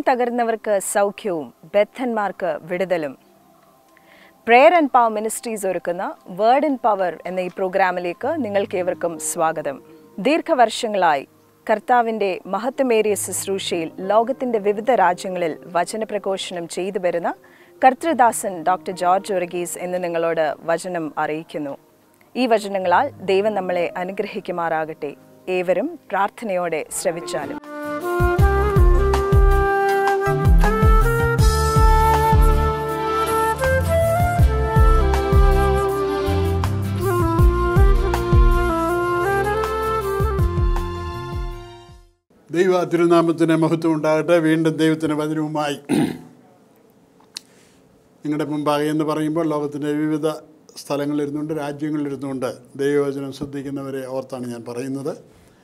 തകർന്നവർക്ക് സൗഖ്യവും ബദ്ധന്മാർക്ക് വിടുതലും പ്രെയർ ആൻഡ് പവർ മിനിസ്ട്രീസ് ഒരുക്കുന്ന വേർഡ് ഇൻ പവർ എന്ന ഈ പ്രോഗ്രാമിലേക്ക് നിങ്ങൾക്കേവർക്കും സ്വാഗതം ദീർഘവർഷങ്ങളായി കർത്താവിൻ്റെ മഹത്വമേറിയ ശുശ്രൂഷയിൽ ലോകത്തിൻ്റെ വിവിധ രാജ്യങ്ങളിൽ വചനപ്രഘോഷണം ചെയ്തു വരുന്ന കർത്തൃദാസൻ ഡോക്ടർ ജോർജ് ഒറഗീസ് എന്ന് നിങ്ങളോട് വചനം അറിയിക്കുന്നു ഈ വചനങ്ങളാൽ ദൈവം നമ്മളെ അനുഗ്രഹിക്കുമാറാകട്ടെ ഏവരും പ്രാർത്ഥനയോടെ ശ്രവിച്ചാലും ദൈവ തിരുനാമത്തിന് മഹത്വം ഉണ്ടാകട്ടെ വീണ്ടും ദൈവത്തിന് വചനവുമായി നിങ്ങളുടെ മുമ്പാകെ എന്ന് പറയുമ്പോൾ ലോകത്തിൻ്റെ വിവിധ സ്ഥലങ്ങളിലിരുന്നുകൊണ്ട് രാജ്യങ്ങളിലിരുന്നുകൊണ്ട് ദൈവവചനം ശ്രദ്ധിക്കുന്നവരെ ഓർത്താണ് ഞാൻ പറയുന്നത്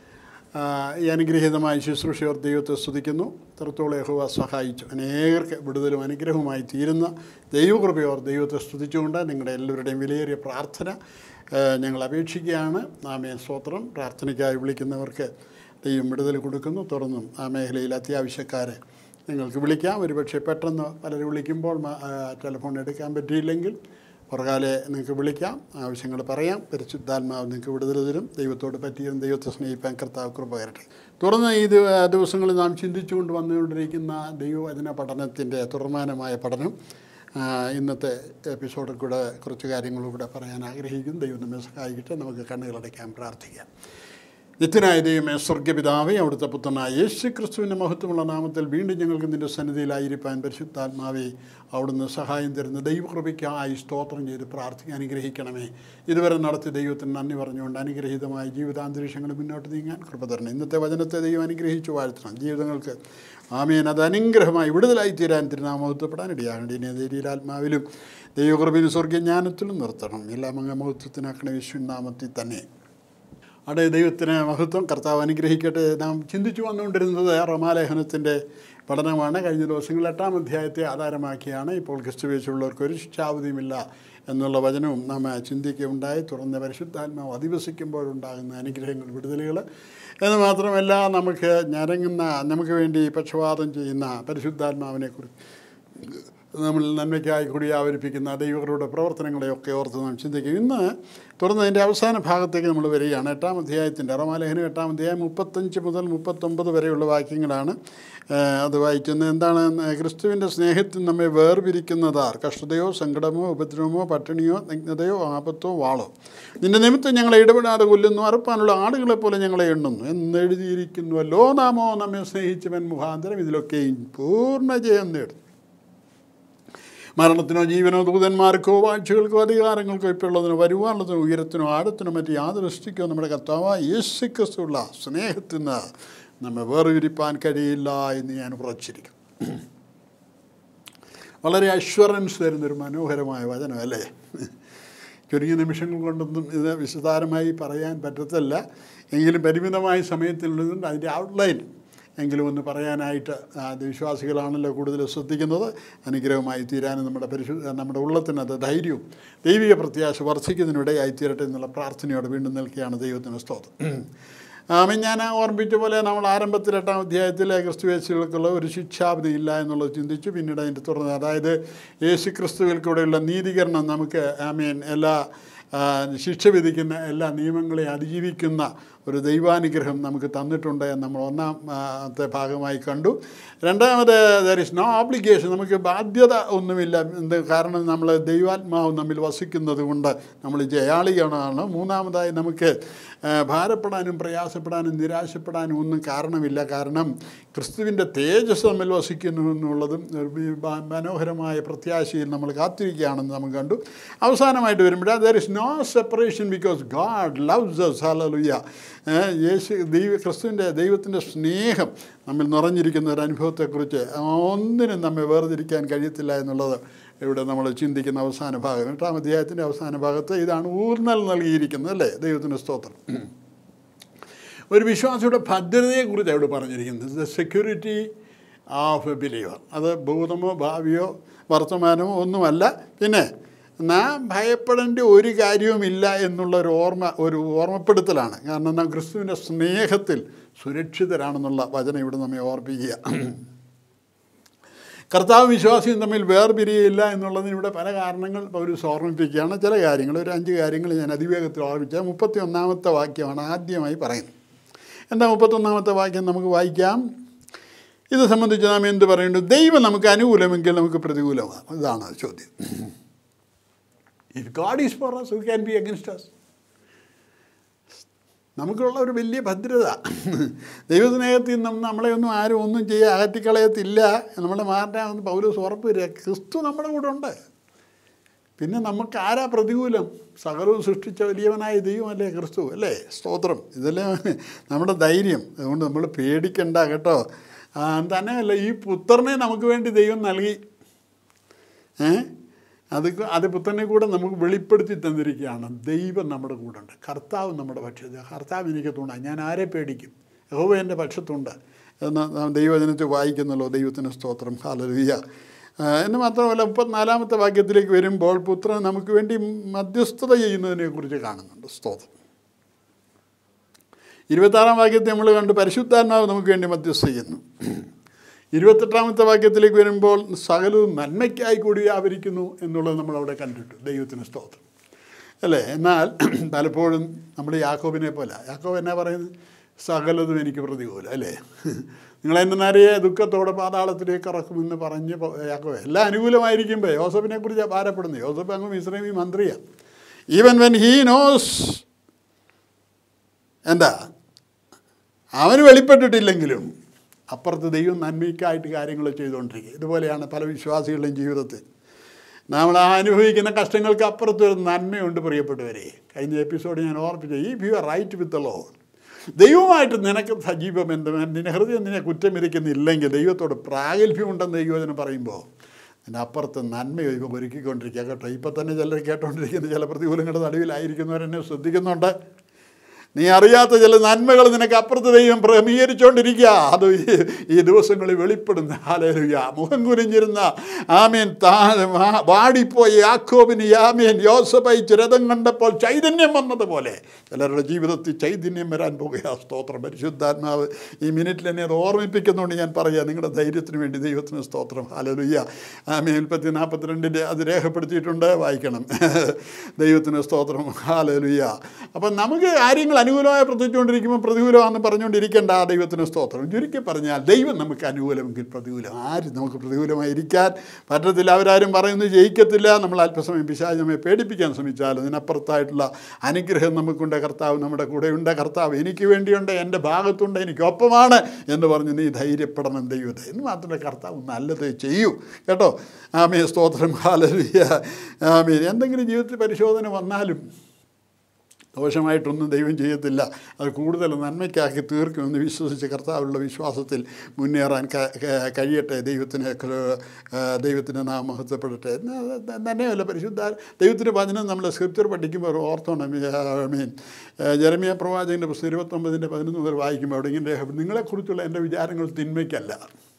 ആ, ഈ അനുഗ്രഹീതമായ ശുശ്രൂഷയോർ ദൈവത്തെ സ്തുതിക്കുന്നു തൃത്തോളം യഹോവ സഹായിച്ചു അനേകർക്ക് വിടുതലും അനുഗ്രഹവുമായി തീരുന്ന ദൈവകൃപയോർ ദൈവത്തെ സ്തുതിച്ചുകൊണ്ട് നിങ്ങളുടെ എല്ലാവരുടെയും വിലയേറിയ പ്രാർത്ഥന ആ, ഞങ്ങൾ അപേക്ഷിക്കുകയാണ് ആമേ സ്തോത്രം പ്രാർത്ഥനയ്ക്കായി വിളിക്കുന്നവർക്ക് ദൈവം വിടുതൽ കൊടുക്കുന്നു തുറന്നും ആ മേഖലയിൽ അത്യാവശ്യക്കാരെ നിങ്ങൾക്ക് വിളിക്കാം ഒരുപക്ഷെ പെട്ടെന്ന് പലരും വിളിക്കുമ്പോൾ മ- ആ, ടെലിഫോൺ എടുക്കാൻ പറ്റിയില്ലെങ്കിൽ പുറകാലെ നിങ്ങൾക്ക് വിളിക്കാം ആവശ്യങ്ങൾ പറയാം പരിശുദ്ധാത്മാവ് നിങ്ങൾക്ക് വിടുതൽ തരും ദൈവത്തോട് പറ്റിയും ദൈവത്തെ സ്നേഹിപ്പാൻ കർത്താവ് കൃപ തരട്ടെ തുടർന്ന് ഈ ദിവ- ദിവസങ്ങളിൽ നാം ചിന്തിച്ചുകൊണ്ട് വന്നുകൊണ്ടിരിക്കുന്ന ദൈവവചന പഠനത്തിൻ്റെ തുടർമാനമായ പഠനം ആ, ഇന്നത്തെ എപ്പിസോഡിൽ കൂടെ കുറച്ച് കാര്യങ്ങളും കൂടെ പറയാൻ ആഗ്രഹിക്കുന്നു ദൈവം നമ്മെ സഹായിക്കട്ടെ നമുക്ക് കണ്ണുകളടയ്ക്കാൻ പ്രാർത്ഥിക്കാം നിത്യനായ ദൈവമേ സ്വർഗപിതാവേ അവിടുത്തെ പുത്രനായ യേശു ക്രിസ്തുവിൻ്റെ മഹത്വമുള്ള നാമത്തിൽ വീണ്ടും ഞങ്ങൾക്ക് നിൻ്റെ സന്നിധിയിലായിരിക്കാൻ പരിശുദ്ധാത്മാവേ അവിടുന്ന് സഹായം തരുന്ന ദൈവകൃപയ്ക്കായി സ്തോത്രം ചെയ്ത് പ്രാർത്ഥിക്കാൻ അനുഗ്രഹിക്കണമേ ഇതുവരെ നടത്തിയ ദൈവത്തിന് നന്ദി പറഞ്ഞുകൊണ്ട് അനുഗ്രഹീതമായ ജീവിതാന്തരീക്ഷങ്ങൾ മുന്നോട്ട് നീങ്ങാൻ കൃപ തരണം ഇന്നത്തെ വചനത്തെ ദൈവം അനുഗ്രഹിച്ചു വാഴ്ത്തണം ജീവിതങ്ങൾക്ക് ആമേൻ അത് അനുഗ്രഹമായി വിടുതലായി തീരാൻ തിരുനാമഹത്വപ്പെടാൻ ഇടയാകേണ്ട ഇനി ധൈര്യാത്മാവിലും ദൈവകൃപയിലും സ്വർഗ്ഗജ്ഞാനത്തിലും നിർത്തണം എല്ലാം അങ്ങ് മഹത്വത്തിനാക്കണ വിശ്വനാമത്തിൽ തന്നെ അവിടെ ദൈവത്തിന് മഹത്വം കർത്താവ് അനുഗ്രഹിക്കട്ടെ നാം ചിന്തിച്ചു വന്നുകൊണ്ടിരുന്നത് റമാലേഖനത്തിൻ്റെ പഠനമാണ് കഴിഞ്ഞ ദിവസങ്ങളിൽ എട്ടാം അധ്യായത്തെ ആധാരമാക്കിയാണ് ഇപ്പോൾ ക്രിസ്തുവേശുള്ളവർക്ക് ഒരു ശിക്ഷാവധിയുമില്ല എന്നുള്ള വചനവും നാം ചിന്തിക്കുകയുണ്ടായി തുറന്ന പരിശുദ്ധാത്മാവ് അധിവസിക്കുമ്പോഴുണ്ടാകുന്ന അനുഗ്രഹങ്ങൾ വിടുതലുകൾ എന്ന് മാത്രമല്ല നമുക്ക് ഞരങ്ങുന്ന നമുക്ക് വേണ്ടി പക്ഷപാതം ചെയ്യുന്ന പരിശുദ്ധാത്മാവിനെ കുറിച്ച് നമ്മൾ നന്മയ്ക്കായി കൂടി ആവരിപ്പിക്കുന്ന ദൈവങ്ങളുടെ പ്രവർത്തനങ്ങളെയൊക്കെ ഓർത്ത് നാം ചിന്തിക്കും ഇന്ന് തുറന്നതിൻ്റെ അവസാന ഭാഗത്തേക്ക് നമ്മൾ വരികയാണ് എട്ടാം അധ്യായത്തിൻ്റെ അറമാലേഖനം എട്ടാം അധ്യായം മുപ്പത്തഞ്ച് മുതൽ മുപ്പത്തൊമ്പത് വരെയുള്ള വാക്യങ്ങളാണ് ഏഹ്, അത് വായിക്കുന്നത് എന്താണ് ക്രിസ്തുവിൻ്റെ സ്നേഹത്തിൽ നമ്മെ വേർപിരിക്കുന്നതാർ കഷ്ടതയോ സങ്കടമോ ഉപദ്രവമോ പട്ടിണിയോ നഗ്നതയോ ആപത്തോ വാളോ നിന്റെ നിമിത്തം ഞങ്ങളെ ഇടപെടാതെ കൊല്ലുന്നു അറുപ്പാനുള്ള ആടുകളെ പോലെ ഞങ്ങളെ എണ്ണുന്നു എന്നെഴുതിയിരിക്കുന്നുവല്ലോ നാമോ നമ്മെ സ്നേഹിച്ചവൻ മുഖാന്തരം ഇതിലൊക്കെയും പൂർണ്ണ ജയം നേടും മരണത്തിനോ ജീവനോ ദൂതന്മാർക്കോ വാഴ്ചകൾക്കോ അധികാരങ്ങൾക്കോ ഇപ്പോൾ ഉള്ളതിനോ വരുവാനുള്ളതിനോ ഉയരത്തിനോ ആഴത്തിനോ മറ്റ് യാതൊരു സൃഷ്ടിക്കോ നമ്മുടെ കർത്താവ് യേശുക്രിസ്തുള്ള സ്നേഹത്തിൽ നിന്ന് നമ്മെ വേർതിരിപ്പാൻ കഴിയില്ല എന്ന് ഞാൻ ഉറച്ചിരിക്കും വളരെ അഷ്വറൻസ് തരുന്നൊരു മനോഹരമായ വചനം അല്ലേ ചുരുങ്ങിയ നിമിഷങ്ങൾ കൊണ്ടൊന്നും ഇത് വിശദാരമായി പറയാൻ പറ്റത്തില്ല എങ്കിലും പരിമിതമായ സമയത്തിനുള്ളതുകൊണ്ട് അതിൻ്റെ ഔട്ട്ലൈൻ എങ്കിലും ഒന്ന് പറയാനായിട്ട് ആ, അത് വിശ്വാസികളാണല്ലോ കൂടുതൽ ശ്രദ്ധിക്കുന്നത് അനുഗ്രഹമായി തീരാനും നമ്മുടെ പരിശു നമ്മുടെ ഉള്ളത്തിന് അത് ധൈര്യവും ദൈവിക പ്രത്യാശ വർദ്ധിക്കുന്നതിനിടയായി തീരട്ടെ എന്നുള്ള പ്രാർത്ഥനയോടെ വീണ്ടും നിൽക്കുകയാണ് ദൈവത്തിന് സ്തോത്രം ആമേ ഞാൻ ആ ഓർമ്മിച്ച പോലെ നമ്മൾ ആരംഭത്തിൽ എട്ടാം അധ്യായത്തിലെ ക്രിസ്തുവേശികൾക്കുള്ള ഒരു ശിക്ഷാവിധി ഇല്ല എന്നുള്ളത് ചിന്തിച്ചു പിന്നീട് അതിൻ്റെ തുടർന്ന് അതായത് യേശു ക്രിസ്തുവിൽ കൂടെയുള്ള നീതീകരണം നമുക്ക് ആമീൻ എല്ലാ ആ, ശിക്ഷ വിധിക്കുന്ന എല്ലാ നിയമങ്ങളെയും അതിജീവിക്കുന്ന ഒരു ദൈവാനുഗ്രഹം നമുക്ക് തന്നിട്ടുണ്ട് എന്ന് നമ്മൾ ഒന്നാമത്തെ ഭാഗമായി കണ്ടു രണ്ടാമത് ദർ ഇസ് നോ ഓബ്ലിഗേഷൻ നമുക്ക് ബാധ്യത ഒന്നുമില്ല എന്ത് കാരണം നമ്മൾ ദൈവാത്മാവ് നമ്മിൽ വസിക്കുന്നത് കൊണ്ട് നമ്മൾ ജയാളികളാണ് മൂന്നാമതായി നമുക്ക് ആ, ഭാരപ്പെടാനും പ്രയാസപ്പെടാനും നിരാശപ്പെടാനും ഒന്നും കാരണമില്ല കാരണം ക്രിസ്തുവിൻ്റെ തേജസ് നമ്മിൽ വസിക്കുന്നു എന്നുള്ളതും ഒരു ബ- മനോഹരമായ പ്രത്യാശയിൽ നമ്മൾ കാത്തിരിക്കുകയാണെന്ന് നമ്മൾ കണ്ടു അവസാനമായിട്ട് വരുമ്പോൾ there is no separation because God loves us hallelujah ഏഹ് യേശു ദൈവ ക്രിസ്തുവിൻ്റെ ദൈവത്തിൻ്റെ സ്നേഹം നമ്മിൽ നിറഞ്ഞിരിക്കുന്ന ഒരു അനുഭവത്തെക്കുറിച്ച് ഒന്നിനും നമ്മെ വേർതിരിക്കാൻ കഴിയത്തില്ല എന്നുള്ളത് ഇവിടെ നമ്മൾ ചിന്തിക്കുന്ന അവസാന ഭാഗം എട്ടാം അധ്യായത്തിൻ്റെ അവസാന ഭാഗത്ത് ഇതാണ് ഊർന്നൽ നൽകിയിരിക്കുന്നത് അല്ലേ ദൈവത്തിൻ്റെ സ്തോത്രം ഒരു വിശ്വാസിയുടെ ഭദ്രതയെക്കുറിച്ച് അവിടെ പറഞ്ഞിരിക്കുന്നത് the security of a believer അത് ഭൂതമോ ഭാവിയോ വർത്തമാനമോ ഒന്നുമല്ല പിന്നെ നാം ഭയപ്പെടേണ്ട ഒരു കാര്യവുമില്ല എന്നുള്ള ഒരു ഓർമ്മ ഒരു ഓർമ്മപ്പെടുത്തലാണ് കാരണം നാം ക്രിസ്തുവിൻ്റെ സ്നേഹത്തിൽ സുരക്ഷിതരാണെന്നുള്ള വചനം ഇവിടെ നമ്മെ ഓർപ്പിക്കുക കർത്താവും വിശ്വാസിയും തമ്മിൽ വേർപിരിയില്ല എന്നുള്ളതിന് ഇവിടെ പല കാരണങ്ങൾ പൗരസ് ഓർമ്മിപ്പിക്കുകയാണ് ചില കാര്യങ്ങൾ ഒരു അഞ്ച് കാര്യങ്ങൾ ഞാൻ അതിവേഗത്തിൽ ഓർമ്മിച്ച മുപ്പത്തി ഒന്നാമത്തെ വാക്യമാണ് ആദ്യമായി പറയുന്നത് എന്താ മുപ്പത്തൊന്നാമത്തെ വാക്യം നമുക്ക് വായിക്കാം ഇത് സംബന്ധിച്ച് നാം എന്ത് പറയുന്നു ദൈവം നമുക്ക് അനുകൂലമെങ്കിൽ നമുക്ക് പ്രതികൂലമാണ് ഇതാണ് ചോദ്യം if God is for us who can be against us നമുക്കുള്ള ഒരു വലിയ ഭദ്രത ദൈവസ്നേഹത്തിൽ നിന്നും നമ്മളെ ഒന്നും ആരും ഒന്നും ചെയ്യുക അകറ്റിക്കളയത്തില്ല നമ്മളെ മാറ്റാമെന്ന് പൗലോസ് ഉറപ്പ് തരിക ക്രിസ്തു നമ്മുടെ കൂടെ ഉണ്ട് പിന്നെ നമുക്ക് ആരാ പ്രതികൂലം സകലവും സൃഷ്ടിച്ച വലിയവനായ ദൈവമല്ലേ ക്രിസ്തു അല്ലേ സ്തോത്രം ഇതല്ലേ നമ്മുടെ ധൈര്യം അതുകൊണ്ട് നമ്മൾ പേടിക്കണ്ട കേട്ടോ ആ, തന്നെയല്ല ഈ പുത്രനെ നമുക്ക് വേണ്ടി ദൈവം നൽകി ഏ അത് അത് പുത്രനെ കൂടെ നമുക്ക് വെളിപ്പെടുത്തി തന്നിരിക്കുകയാണ് ദൈവം നമ്മുടെ കൂടെ ഉണ്ട് കർത്താവ് നമ്മുടെ പക്ഷത്ത് കർത്താവ് എനിക്ക് തുണ ഞാൻ ആരെ പേടിക്കും യഹോവ എൻ്റെ പക്ഷത്തുണ്ട് എന്ന് നാം ദൈവജനത്തിൽ വായിക്കുന്നല്ലോ ദൈവത്തിന് സ്തോത്രം ഹാലലുയ്യ എന്ന് മാത്രമല്ല മുപ്പത്തിനാലാമത്തെ വാക്യത്തിലേക്ക് വരുമ്പോൾ പുത്രൻ നമുക്ക് വേണ്ടി മധ്യസ്ഥത ചെയ്യുന്നതിനെക്കുറിച്ച് കാണുന്നുണ്ട് സ്തോത്രം ഇരുപത്താറാം വാക്യത്തെ നമ്മൾ കണ്ട് പരിശുദ്ധാത്മാവ് നമുക്ക് വേണ്ടി മധ്യസ്ഥ ചെയ്യുന്നു ഇരുപത്തെട്ടാമത്തെ വാക്യത്തിലേക്ക് വരുമ്പോൾ സകലവും നന്മയ്ക്കായി കൂടി വ്യാപരിക്കുന്നു എന്നുള്ളത് നമ്മൾ അവിടെ കണ്ടിട്ടു ദൈവത്തിന് സ്തോത്രം അല്ലേ എന്നാൽ പലപ്പോഴും നമ്മൾ യാക്കോബിനെ പോലെ യാക്കോബ് എന്നാ പറയുന്നത് സകലതും എനിക്ക് പ്രതികൂലം അല്ലേ നിങ്ങളെന്നറിയെ ദുഃഖത്തോടെ പാതാളത്തിലേക്ക് ഇറക്കുമെന്ന് പറഞ്ഞ് പോ- യാക്കോബ് എല്ലാം അനുകൂലമായിരിക്കുമ്പോൾ യോസഫിനെ കുറിച്ച് ഭാരപ്പെടുന്നു യോസഫ് അങ്ങ് ഇസ്രേമി മന്ത്രിയാണ് ഈവൻ വെൻ ഹീ നോസ് എന്താ അവന് വെളിപ്പെട്ടിട്ടില്ലെങ്കിലും അപ്പുറത്ത് ദൈവം നന്മയ്ക്കായിട്ട് കാര്യങ്ങൾ ചെയ്തുകൊണ്ടിരിക്കുക ഇതുപോലെയാണ് പല വിശ്വാസികളുടെയും ജീവിതത്തിൽ നമ്മൾ ആ അനുഭവിക്കുന്ന കഷ്ടങ്ങൾക്ക് അപ്പുറത്ത് ഒരു നന്മയുണ്ട് പ്രിയപ്പെട്ടവരെ കഴിഞ്ഞ എപ്പിസോഡ് ഞാൻ ഓർപ്പിച്ചു ഈ view are right with law ദൈവമായിട്ട് നിനക്ക് സജീവ ബന്ധം നിന്റെ ഹൃദയം നിന്നെ കുറ്റമിരിക്കുന്നില്ലെങ്കിൽ ദൈവത്തോട് പ്രാഗൽഭ്യമുണ്ടെന്ന് ദൈവജനം പറയുമ്പോൾ അതിൻ്റെ അപ്പുറത്ത് നന്മ ദൈവം ഒരുക്കിക്കൊണ്ടിരിക്കുക കേട്ടോ ഇപ്പം തന്നെ ചിലർ കേട്ടോണ്ടിരിക്കുന്ന ചില പ്രതികൂലങ്ങളുടെ നടുവിലായിരിക്കുന്നവരെന്നെ ശ്രദ്ധിക്കുന്നുണ്ട് നീ അറിയാത്ത ചില നന്മകൾ നിനക്ക് അപ്പുറത്ത് ദൈവം ക്രമീകരിച്ചുകൊണ്ടിരിക്കുക അത് ഈ- ഈ ദിവസങ്ങളിൽ വെളിപ്പെടുന്ന ഹാലേലുയ മുഖം കുനിഞ്ഞിരുന്ന ആമേൻ താ വാ- വാടിപ്പോയ യാക്കോബിന് യാമേൻ യോസഫൈച്ച് രഥം കണ്ടപ്പോൾ ചൈതന്യം വന്നതുപോലെ ചിലരുടെ ജീവിതത്തിൽ ചൈതന്യം വരാൻ പോകുക സ്തോത്രം പരിശുദ്ധാത്മാവ് ഈ മിനിറ്റിൽ എന്നെ അത് ഓർമ്മിപ്പിക്കുന്നുണ്ട് ഞാൻ പറയുക നിങ്ങളുടെ ധൈര്യത്തിന് വേണ്ടി ദൈവത്തിന് സ്തോത്രം ഹാലലുയ്യ ആമേ ഉൽപ്പത്തി നാൽപ്പത്തിരണ്ടിൻ്റെ അത് രേഖപ്പെടുത്തിയിട്ടുണ്ട് വായിക്കണം ദൈവത്തിന് സ്തോത്രം ഹാലലുയ്യ അപ്പം നമുക്ക് കാര്യങ്ങൾ അനുകൂലമായി പ്രവർത്തിച്ചുകൊണ്ടിരിക്കുമ്പോൾ പ്രതികൂലമാണെന്ന് പറഞ്ഞുകൊണ്ടിരിക്കേണ്ട ആ ദൈവത്തിന് സ്തോത്രം ചുരുക്കി പറഞ്ഞാൽ ദൈവം നമുക്ക് അനുകൂലമെങ്കിൽ പ്രതികൂലം ആരും നമുക്ക് പ്രതികൂലമായിരിക്കാൻ പറ്റത്തില്ല അവരാരും പറയുന്നത് ജയിക്കത്തില്ല നമ്മൾ അല്പസമയം പിശാച് നമ്മെ പേടിപ്പിക്കാൻ ശ്രമിച്ചാൽ അതിനപ്പുറത്തായിട്ടുള്ള അനുഗ്രഹം നമുക്കുണ്ട് കർത്താവ് നമ്മുടെ കൂടെയുണ്ട് കർത്താവ് എനിക്ക് വേണ്ടിയുണ്ട് എൻ്റെ ഭാഗത്തുണ്ട് എനിക്കൊപ്പമാണ് എന്ന് പറഞ്ഞ് നീ ധൈര്യപ്പെടണം ദൈവത്തെ എന്ന് മാത്രമല്ല കർത്താവ് നല്ലത് ചെയ്യൂ കേട്ടോ ആമേ സ്തോത്രം ഹാലരിയ ആമേ എന്തെങ്കിലും ജീവിതത്തിൽ പരിശോധന വന്നാലും ദോഷമായിട്ടൊന്നും ദൈവം ചെയ്യത്തില്ല അത് കൂടുതൽ നന്മയ്ക്കാക്കി തീർക്കുമെന്ന് വിശ്വസിച്ച് കർത്താവിലുള്ള വിശ്വാസത്തിൽ മുന്നേറാൻ ക- ക- കഴിയട്ടെ ദൈവത്തിന് ക- ആ, ദൈവത്തിന് നാം മഹത്വപ്പെടട്ടെ എന്ന് തന്നെയല്ല പരിശുദ്ധ ദൈവത്തിൻ്റെ വചനം നമ്മൾ സ്ക്രിപ്ചർ പഠിക്കുമ്പോൾ ഓർത്തോണം ഐ മീൻ ജെറമിയ പ്രവാചകൻ്റെ പുസ്തകം ഇരുപത്തൊമ്പതിൻ്റെ പതിനൊന്ന് മുതൽ വായിക്കുമ്പോൾ അവിടെ ഇങ്ങനെ രേഖപ്പെടും നിങ്ങളെക്കുറിച്ചുള്ള എൻ്റെ വിചാരങ്ങൾ തിന്മയ്ക്കല്ല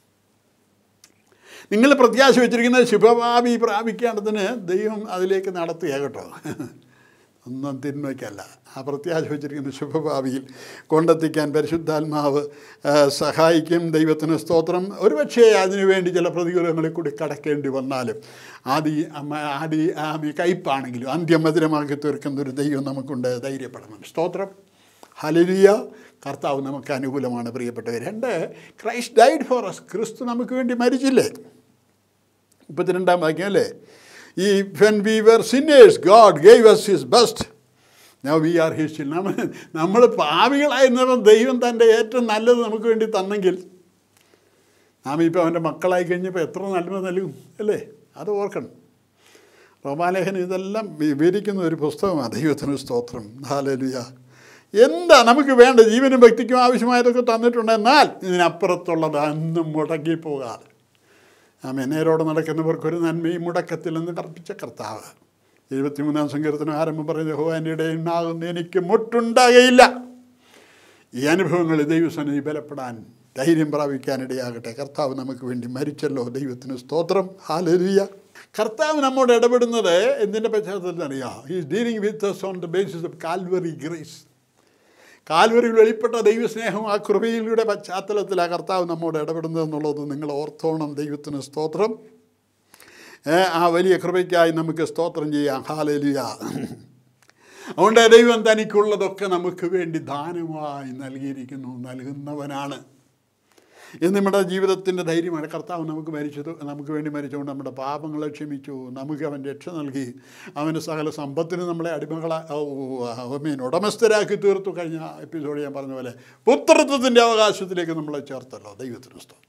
നിങ്ങൾ പ്രത്യാശ വെച്ചിരിക്കുന്ന ശുഭഭാവി പ്രാപിക്കേണ്ടതിന് ദൈവം അതിലേക്ക് നടത്തുക കേട്ടോ ഒന്നും തിന്മയ്ക്കല്ല ആ പ്രത്യാശ വെച്ചിരിക്കുന്ന ശുഭഭാവിയിൽ കൊണ്ടെത്തിക്കാൻ പരിശുദ്ധാത്മാവ് ആ, സഹായിക്കും ദൈവത്തിന് സ്തോത്രം ഒരുപക്ഷേ അതിനുവേണ്ടി ചില പ്രതികൂലങ്ങളിൽ കൂടി കടക്കേണ്ടി വന്നാലും ആദി അമ്മ ആദി ആമി കയ്പാണെങ്കിലും അന്ത്യം മധുരമാക്കി തീർക്കുന്ന ഒരു ദൈവം നമുക്കുണ്ട് ധൈര്യപ്പെടണം സ്തോത്രം ഹലിയ കർത്താവ് നമുക്ക് അനുകൂലമാണ് പ്രിയപ്പെട്ടവർ രണ്ട് ക്രൈസ്റ്റ് ഡൈഡ് ഫോർ അസ് ക്രിസ്തു നമുക്ക് വേണ്ടി മരിച്ചില്ലേ മുപ്പത്തിരണ്ടാം വാക്യം അല്ലേ ഈ when we were sinners God gave us his best now we are his child നമ്മൾ നമ്മൾ പാവികളായിരുന്നപ്പോൾ ദൈവം തൻ്റെ ഏറ്റവും നല്ലത് നമുക്ക് വേണ്ടി തന്നെങ്കിൽ നാം ഇപ്പോൾ അവൻ്റെ മക്കളായി കഴിഞ്ഞപ്പോൾ എത്ര നന്മ നൽകും അല്ലേ അത് ഓർക്കണം റോമാലേഖനം ഇതെല്ലാം വിവരിക്കുന്ന ഒരു പുസ്തകമാണ് ദൈവത്തിന് സ്തോത്രം ഹാലലുയ എന്താ നമുക്ക് വേണ്ട ജീവനും വ്യക്തിക്കും ആവശ്യമായതൊക്കെ തന്നിട്ടുണ്ട് എന്നാൽ ഇതിനപ്പുറത്തുള്ളത് അന്നും മുടങ്ങി പോകാതെ ആമേ നേരോടെ നടക്കുന്നവർക്കൊരു നന്മയും മുടക്കത്തില്ലെന്ന് കർപ്പിച്ച കർത്താവ് എഴുപത്തിമൂന്നാം സങ്കീർത്തനം ആരംഭം പറയുന്നത് ഹോ എൻ്റെ ഇടയുണ്ടാകുന്ന എനിക്ക് മുട്ടുണ്ടാകയില്ല ഈ അനുഭവങ്ങൾ ദൈവസന്നിധി ബലപ്പെടാൻ ധൈര്യം പ്രാപിക്കാനിടയാകട്ടെ കർത്താവ് നമുക്ക് വേണ്ടി മരിച്ചല്ലോ ദൈവത്തിന് സ്തോത്രം ഹാലരിയ കർത്താവ് നമ്മോട് ഇടപെടുന്നത് എന്തിൻ്റെ പശ്ചാത്തലത്തിൽ അറിയാം is dealing with us on the basis of Calvary grace കാൽവരിയിൽ വെളിപ്പെട്ട ദൈവസ്നേഹം ആ കൃപയിലൂടെ പശ്ചാത്തലത്തിൽ ആ കർത്താവ് നമ്മോട് ഇടപെടുന്നതെന്നുള്ളത് നിങ്ങൾ ഓർത്തോണം ദൈവത്തിന് സ്തോത്രം ഏ, ആ വലിയ കൃപയ്ക്കായി നമുക്ക് സ്തോത്രം ചെയ്യാം ഹാലലിയ അതുകൊണ്ട് ദൈവം തനിക്കുള്ളതൊക്കെ നമുക്ക് വേണ്ടി ദാനമായി നൽകിയിരിക്കുന്നു നൽകുന്നവനാണ് ഇത് നമ്മുടെ ജീവിതത്തിൻ്റെ ധൈര്യമാണ് കർത്താവ് നമുക്ക് മരിച്ചത് നമുക്ക് വേണ്ടി മരിച്ചുകൊണ്ട് നമ്മുടെ പാപങ്ങളെ ക്ഷമിച്ചു നമുക്ക് അവൻ രക്ഷ നൽകി അവൻ്റെ സകല സമ്പത്തിന് നമ്മളെ അടിമകളെ മീൻ ഉടമസ്ഥരാക്കി തീർത്തു കഴിഞ്ഞ എപ്പിസോഡ് ഞാൻ പറഞ്ഞ പോലെ പുത്രത്വത്തിൻ്റെ അവകാശത്തിലേക്ക് നമ്മളെ ചേർത്തല്ലോ ദൈവത്തിന് സ്തോത്രം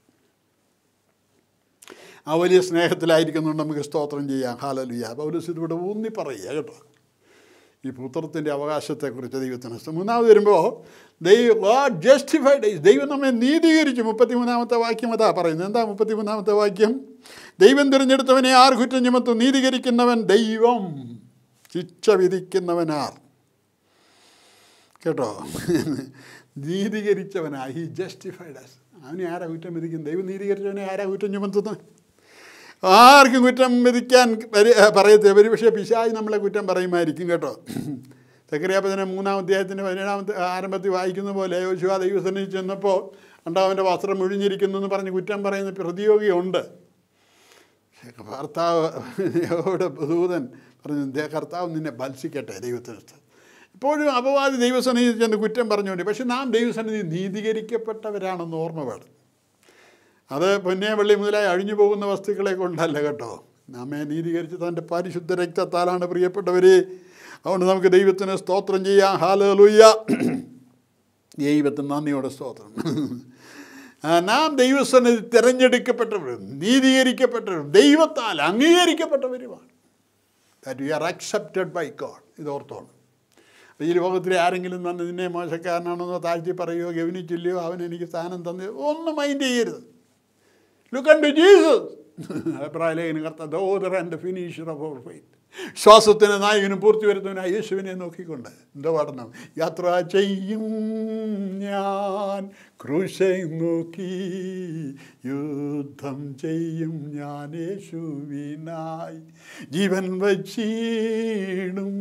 ആ വലിയ സ്നേഹത്തിലായിരിക്കുന്നുണ്ട് നമുക്ക് സ്തോത്രം ചെയ്യാം ഹാലലുയ പൗലസ് ഇതിവിടെ ഊന്നി പറയുക കേട്ടോ ഈ പുത്രത്തിൻ്റെ അവകാശത്തെക്കുറിച്ച് ദൈവത്തിന് സ്തോത്രം. മൂന്നാമത് വരുമ്പോൾ ദൈവം ഗോഡ് ജസ്റ്റിഫൈഡ് ദൈവം നമ്മെ നീതീകരിച്ചു മുപ്പത്തിമൂന്നാമത്തെ വാക്യം അതാ പറയുന്നത് എന്താ മുപ്പത്തിമൂന്നാമത്തെ വാക്യം ദൈവം തിരഞ്ഞെടുത്തവനെ ആർ കുറ്റം ചുമത്തും നീതീകരിക്കുന്നവൻ ദൈവം ശിക്ഷ വിധിക്കുന്നവനാർ കേട്ടോ നീതീകരിച്ചവനാ ഹി ജസ്റ്റിഫൈഡ് അസ് അവനെ ആരാ കുറ്റം വിധിക്കുന്നത് ദൈവം നീതീകരിച്ചവനെ ആരാ കുറ്റം ചുമത്തുന്നത് ആർക്കും കുറ്റം വിധിക്കാൻ പരി- പറയത്തില്ല ഒരു പക്ഷേ പിശാജ് നമ്മളെ കുറ്റം പറയുമായിരിക്കും കേട്ടോ സെക്രിയാപ്പതിനെ മൂന്നാം അധ്യായത്തിൻ്റെ പതിനേഴാമത്തെ ആരംഭത്തിൽ വായിക്കുന്ന പോലെ യോശുവ ദൈവസന്നിധി ചെന്നപ്പോൾ കണ്ടാവൻ്റെ വസ്ത്രം ഒഴിഞ്ഞിരിക്കുന്നു എന്ന് പറഞ്ഞ് കുറ്റം പറയുന്ന പ്രതിയോഗിയുണ്ട് പക്ഷേ ഭർത്താവ് യഹോവയുടെ ദൂതൻ പറഞ്ഞു "ദേ കർത്താവ് നിന്നെ ബത്സിക്കട്ടെ ദൈവത്തിന് സ്തോത്രം." ഇപ്പോഴും അപവാദി ദൈവസന്നിധി ചെന്ന് കുറ്റം പറഞ്ഞുകൊണ്ട് പക്ഷെ നാം ദൈവസന്നിധി നീതീകരിക്കപ്പെട്ടവരാണെന്ന് ഓർമ്മ വേണം അത് പൊന്നേ വെള്ളി മുതലായി അഴിഞ്ഞു പോകുന്ന വസ്തുക്കളെ കൊണ്ടല്ല കേട്ടോ നമ്മെ നീതീകരിച്ച് തൻ്റെ പരിശുദ്ധ രക്തത്താലാണ് പ്രിയപ്പെട്ടവരെ അതുകൊണ്ട് നമുക്ക് ദൈവത്തിന് സ്തോത്രം ചെയ്യാം ഹാലലുയ്യ ദൈവത്തിന് നന്ദിയോടെ സ്തോത്രം ആ, നാം ദൈവസന്നിധി തിരഞ്ഞെടുക്കപ്പെട്ടവരും നീതീകരിക്കപ്പെട്ടവരും ദൈവത്താൽ അംഗീകരിക്കപ്പെട്ടവരുമാണ് that you are accepted by God ഇത് ഓർത്തോണം അപ്പോൾ ഈ ലോകത്തിലെ ആരെങ്കിലും തന്നെ നിന്നെ മോശക്കാരനാണെന്നോ താഴ്ത്തി പറയുകയോ ഗവനിച്ചില്ലയോ അവൻ എനിക്ക് സ്ഥാനം തന്നെ ഒന്നും മൈൻഡ് ചെയ്യരുത് ലുക്ക് ടു ജീസസ് അഭിപ്രായലേഖന കർത്ത ദോദർ and finisher of our faith ശ്വാസത്തിന് നായകനും പൂർത്തി വരുന്നവനായ യേശുവിനെ നോക്കിക്കൊണ്ട് എന്താ പഠനം യാത്ര ചെയ്യും ഞാൻ ക്രൂശെ നോക്കി യുദ്ധം ചെയ്യും ഞാൻ യേശുവിനായി ജീവൻ വച്ചീടും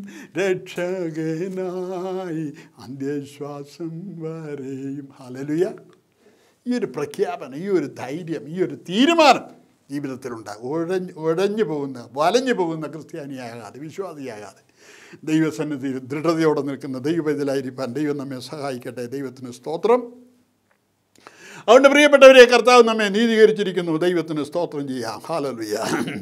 രക്ഷകനായി അന്ത്യശ്വാസം വരെയും ഹലലുയ ഈ ഒരു പ്രഖ്യാപനം ഈ ഒരു ധൈര്യം ഈ ഒരു തീരുമാനം ജീവിതത്തിലുണ്ടാകും ഉഴഞ്ഞ് ഉഴഞ്ഞു പോകുന്ന വലഞ്ഞു പോകുന്ന ക്രിസ്ത്യാനിയാകാതെ വിശ്വാസിയാകാതെ ദൈവസന്നിധിയിൽ ദൃഢതയോടെ നിൽക്കുന്ന ദൈവത്തിലായിരിക്കാൻ ദൈവം നമ്മെ സഹായിക്കട്ടെ ദൈവത്തിന് സ്തോത്രം അതുകൊണ്ട് പ്രിയപ്പെട്ടവരെ കർത്താവ് നമ്മെ നീതീകരിച്ചിരിക്കുന്നു ദൈവത്തിന് സ്തോത്രം ചെയ്യാം ഹാലലുയ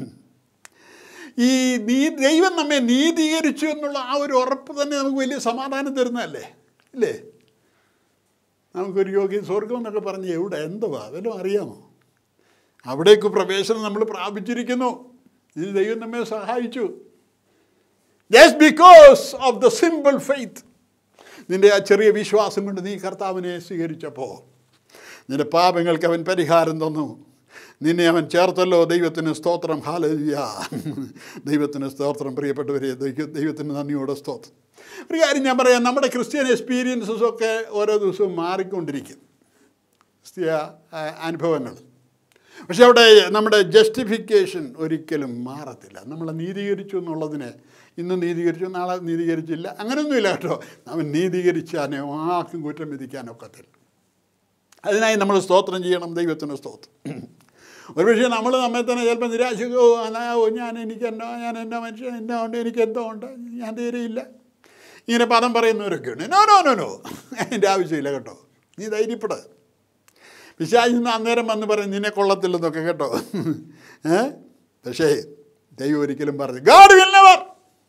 ഈ നീ ദൈവം നമ്മെ നീതീകരിച്ചു എന്നുള്ള ആ ഒരു ഉറപ്പ് തന്നെ നമുക്ക് വലിയ സമാധാനം തരുന്നതല്ലേ ഇല്ലേ നമുക്കൊരു യോഗി സ്വർഗം എന്നൊക്കെ പറഞ്ഞ് എവിടെ എന്തുവാ വല്ലതും അറിയാമോ അവിടേക്ക് പ്രവേശനം നമ്മൾ പ്രാപിച്ചിരിക്കുന്നു ഇത് ദൈവം നമ്മെ സഹായിച്ചു just because of the simple faith നിൻ്റെ ആ ചെറിയ വിശ്വാസം കൊണ്ട് നീ കർത്താവിനെ സ്വീകരിച്ചപ്പോൾ നിന്റെ പാപങ്ങൾക്ക് അവൻ പരിഹാരം തന്നു നിന്നെ അവൻ ചേർത്തല്ലോ ദൈവത്തിന് സ്തോത്രം ഹാലയ്യ ദൈവത്തിന് സ്തോത്രം പ്രിയപ്പെട്ടവരെ ദൈവ- ദൈവത്തിന് നന്ദിയോടെ സ്തോത്രം ഒരു കാര്യം ഞാൻ പറയാം നമ്മുടെ ക്രിസ്ത്യൻ എക്സ്പീരിയൻസസ് ഒക്കെ ഓരോ ദിവസവും മാറിക്കൊണ്ടിരിക്കും ക്രിസ്തീയ ആ, അനുഭവങ്ങൾ പക്ഷെ അവിടെ നമ്മുടെ ജസ്റ്റിഫിക്കേഷൻ ഒരിക്കലും മാറത്തില്ല നമ്മളെ നീതീകരിച്ചു എന്നുള്ളതിനെ ഇന്ന് നീതീകരിച്ചു നാളെ നീതീകരിച്ചില്ല അങ്ങനെയൊന്നുമില്ല കേട്ടോ അവൻ നീതീകരിച്ചാനേ ആർക്കും കുറ്റം വിധിക്കാനൊക്കത്തില്ല അതിനായി നമ്മൾ സ്തോത്രം ചെയ്യണം ദൈവത്തിന് സ്തോത്രം ഒരുപക്ഷെ നമ്മൾ നമ്മെ തന്നെ ചിലപ്പോൾ നിരാശിക്കോ അതായോ ഞാൻ എനിക്ക് എന്തോ ഞാൻ എൻ്റെ മനുഷ്യൻ എന്തോ ഉണ്ട് എനിക്ക് എന്തോ ഉണ്ട് ഞാൻ തീരെയില്ല ഇങ്ങനെ പദം പറയുന്നവരൊക്കെയുണ്ട് നോ നോ നോ നോ അതിൻ്റെ ആവശ്യമില്ല കേട്ടോ നീ ധൈര്യപ്പെട് പിശാചി നിന്ന് അന്നേരം വന്ന് പറയും നിന്നെ കൊള്ളത്തില്ലെന്നൊക്കെ കേട്ടോ ഏ പക്ഷേ ദൈവം ഒരിക്കലും പറഞ്ഞു ഗാഡ് വില്ലവർ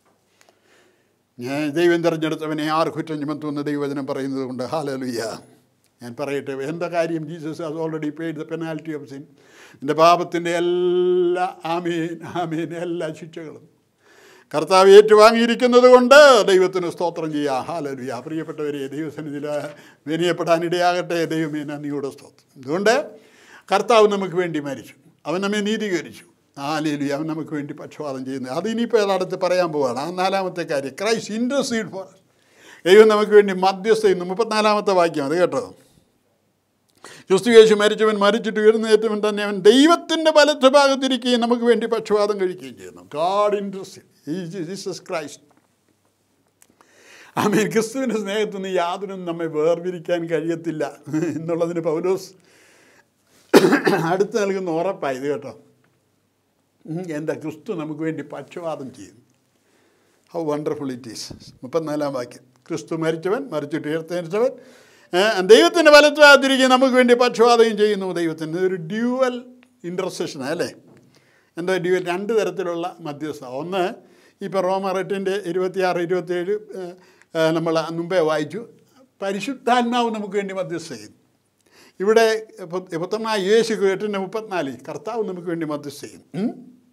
ഞാൻ ദൈവം തിരഞ്ഞെടുത്തവനെ ആർ കുറ്റം ചുമത്തുമെന്ന് ദൈവവചനം പറയുന്നത് കൊണ്ട് ഹാലലുയ്യ ഞാൻ പറയട്ടെ എന്താ കാര്യം Jesus has already paid the penalty of sin എൻ്റെ പാപത്തിൻ്റെ എല്ലാ ആമീൻ ആമീൻ എല്ലാ ശിക്ഷകളും കർത്താവ് ഏറ്റുവാങ്ങിയിരിക്കുന്നത് കൊണ്ട് ദൈവത്തിന് സ്തോത്രം ചെയ്യാം ഹാലലുയ പ്രിയപ്പെട്ടവരെ ദൈവസന്നിധിയിൽ വിനയപ്പെടാനിടയാകട്ടെ ദൈവമേ നന്ദിയുടെ സ്തോത്രം അതുകൊണ്ട് കർത്താവ് നമുക്ക് വേണ്ടി മരിച്ചു അവൻ നമ്മെ നീതീകരിച്ചു ഹാലേലു അവൻ നമുക്ക് വേണ്ടി പക്ഷപാതം ചെയ്യുന്നത് അത് ഇനിയിപ്പോൾ ഏതടുത്ത് പറയാൻ പോവാണ് ആ നാലാമത്തെ കാര്യം ക്രൈസ്റ്റ് ഇൻട്രസ്റ്റീഡ് ഫോർ ദൈവം നമുക്ക് വേണ്ടി മധ്യസ്ഥ ചെയ്യുന്നു മുപ്പത്തിനാലാമത്തെ വാക്യം അത് കേട്ടോ ക്രിസ്തു യേശു മരിച്ചവൻ മരിച്ചിട്ട് ഉയർന്നേറ്റവൻ തന്നെ അവൻ ദൈവത്തിൻ്റെ വലത്ത് ഭാഗത്തിരിക്കുകയും നമുക്ക് വേണ്ടി പക്ഷപാതം കഴിക്കുകയും ചെയ്യുന്നു God interest Jesus Christ amen ക്രിസ്തുവിൻ്റെ സ്നേഹത്തിൽ നിന്ന് യാതൊന്നും നമ്മെ വേർതിരിക്കാൻ കഴിയത്തില്ല എന്നുള്ളതിന് പൗലോസ് അടുത്ത് നൽകുന്ന ഉറപ്പായത് കേട്ടോ ഉം, എൻ്റെ ക്രിസ്തു നമുക്ക് വേണ്ടി പക്ഷപാതം ചെയ്യുന്നു ഹൗ വണ്ടർഫുൾ ഇറ്റ് ഈസ് മുപ്പത്തിനാലാം വാക്യം ക്രിസ്തു മരിച്ചവൻ മരിച്ചിട്ട് ഉയർത്തെഴുന്നേറ്റവൻ ഏഹ്, ദൈവത്തിൻ്റെ വലത്തുവാതിരിക്കുക നമുക്ക് വേണ്ടി പക്ഷപാതം ചെയ്യുന്നു ദൈവത്തിന് ഒരു ഡ്യുവൽ ഇൻ്റർസെഷൻ അല്ലേ എന്താ ഡ്യുവൽ രണ്ട് തരത്തിലുള്ള മധ്യസ്ഥ ഒന്ന് ഇപ്പോൾ റോമറെട്ടിൻ്റെ ഇരുപത്തിയാറ് ഇരുപത്തിയേഴ് ഏഹ്, ഏഹ്, നമ്മൾ മുമ്പേ വായിച്ചു പരിശുദ്ധാത്മാവ് നമുക്ക് വേണ്ടി മധ്യസ്ഥ ചെയ്യുന്നു ഇവിടെ പുത്രനായ യേശു എട്ടിൻ്റെ മുപ്പത്തിനാല് കർത്താവ് നമുക്ക് വേണ്ടി മധ്യസ്ഥ ചെയ്യും ഉം?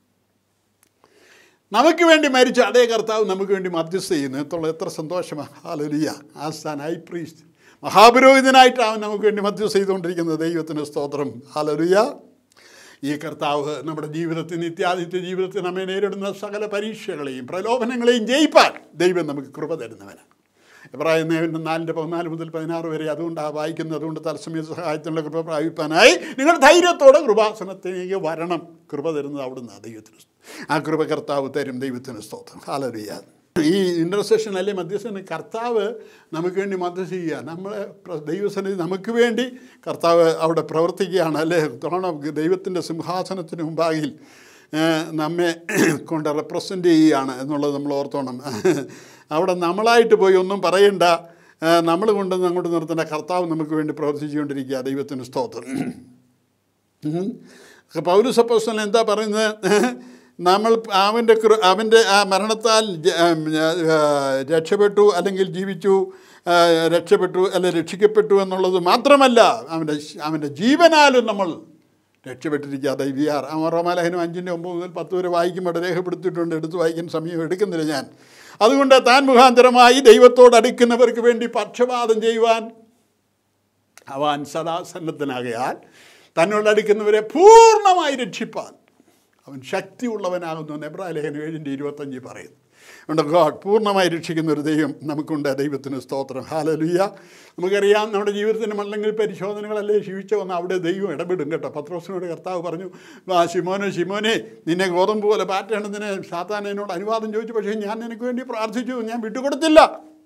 നമുക്ക് വേണ്ടി മരിച്ച അതേ കർത്താവ് നമുക്ക് വേണ്ടി മധ്യസ്ഥ ചെയ്യുന്നു എത്തുള്ള എത്ര സന്തോഷമാണ് ഹാലലിയ ആസ്ഥാൻ ഹൈ പ്രീസ്റ്റ് മഹാപുരോഹിതനായിട്ടാണ് നമുക്ക് വേണ്ടി മധ്യസ്ഥ ചെയ്തുകൊണ്ടിരിക്കുന്നത് ദൈവത്തിന് സ്തോത്രം ഹാലലിയ ഈ കർത്താവ് നമ്മുടെ ജീവിതത്തിൽ നിത്യാദിത്യ ജീവിതത്തിൽ നമ്മെ നേരിടുന്ന സകല പരീക്ഷകളെയും പ്രലോഭനങ്ങളെയും ജയിപ്പാൻ ദൈവം നമുക്ക് കൃപ തരുന്നവനാണ് എബ്രാഹിം നേവിൻ്റെ നാലിൻ്റെ പതിനാല് മുതൽ പതിനാറ് വരെ അതുകൊണ്ട് ആ വായിക്കുന്നത് അതുകൊണ്ട് തത്സമയ സഹായത്തിനുള്ള കൃപ പ്രാപിപ്പാനായി നിങ്ങൾ ധൈര്യത്തോടെ കൃപാസനത്തിലേക്ക് വരണം കൃപ തരുന്നത് അവിടുന്ന് ദൈവത്തിന് സ്തോത്രം. ആ കൃപ കർത്താവ് തരും ദൈവത്തിന് സ്തോത്രം ഹാലറിയ ഈ ഇൻ്റർസെഷൻ അല്ലെ മധ്യസ്ഥന് കർത്താവ് നമുക്ക് വേണ്ടി മധ്യസ്ഥ ചെയ്യുക നമ്മളെ പ്ര- ദൈവസന്നിധി നമുക്ക് വേണ്ടി കർത്താവ് അവിടെ പ്രവർത്തിക്കുകയാണ് അല്ലേ തോണം ദൈവത്തിൻ്റെ സിംഹാസനത്തിന് മുമ്പാകിൽ ഏഹ്, നമ്മെ കൊണ്ട് റെപ്രസെൻ്റ് ചെയ്യുകയാണ് എന്നുള്ളത് നമ്മൾ ഓർത്തോണം അവിടെ നമ്മളായിട്ട് പോയി ഒന്നും പറയണ്ട ഏഹ്, നമ്മൾ കൊണ്ടുവന്ന് അങ്ങോട്ട് നിർത്തേണ്ട കർത്താവ് നമുക്ക് വേണ്ടി പ്രവർത്തിച്ചുകൊണ്ടിരിക്കുക ദൈവത്തിന് സ്തോത്രം ഉം. പൗരസപ്പോസ്റ്റലൻ എന്താ പറയുന്നത് നമ്മൾ അവൻ്റെ കൃ അവൻ്റെ ആ മരണത്താൽ ജ- ഉം, ആ, രക്ഷപ്പെട്ടു അല്ലെങ്കിൽ ജീവിച്ചു ആ, രക്ഷപ്പെട്ടു അല്ലെ രക്ഷിക്കപ്പെട്ടു എന്നുള്ളത് മാത്രമല്ല അവൻ്റെ ശ- അവൻ്റെ ജീവനാലും നമ്മൾ രക്ഷപ്പെട്ടിരിക്കുക അതായത് വി ആർ അമറോമാലഹനും അഞ്ചിൻ്റെ ഒമ്പത് മുതൽ പത്ത് വരെ വായിക്കുമ്പോൾ രേഖപ്പെടുത്തിയിട്ടുണ്ട് എടുത്ത് വായിക്കാൻ സമയം എടുക്കുന്നില്ല ഞാൻ അതുകൊണ്ട് താൻ മുഖാന്തരമായി ദൈവത്തോട് അടുക്കുന്നവർക്ക് വേണ്ടി പക്ഷപാതം ചെയ്യുവാൻ അവൻ സദാ സന്നദ്ധനാകയാൽ തന്നോട് അടുക്കുന്നവരെ പൂർണ്ണമായി രക്ഷിപ്പാൻ അവൻ ശക്തിയുള്ളവനാകുന്നു നെബ്രാലേഖനം ഏഴിൻ്റെ ഇരുപത്തഞ്ച് പറയുന്നു ഉണ്ട് ഗോഡ് പൂർണ്ണമായി രക്ഷിക്കുന്ന ഒരു ദൈവം നമുക്കുണ്ട് ദൈവത്തിന് സ്തോത്രം ഹാലലുയ്യ നമുക്കറിയാം നമ്മുടെ ജീവിതത്തിന് മല്ലെങ്കിൽ പരിശോധനകളല്ലേ ജീവിച്ച വന്ന് അവിടെ ദൈവം ഇടപെടും കേട്ടോ പത്രോസിനോട് കർത്താവ് പറഞ്ഞു ആ ശിമോനെ ശിമോനെ നിന്നെ ഗോതമ്പ് പോലെ പാറ്റേണ്ടതിന് സാത്താൻ എന്നോട് അനുവാദം ചോദിച്ചു പക്ഷേ ഞാൻ നിനക്ക് വേണ്ടി പ്രാർത്ഥിച്ചു ഞാൻ വിട്ടുകൊടുത്തില്ല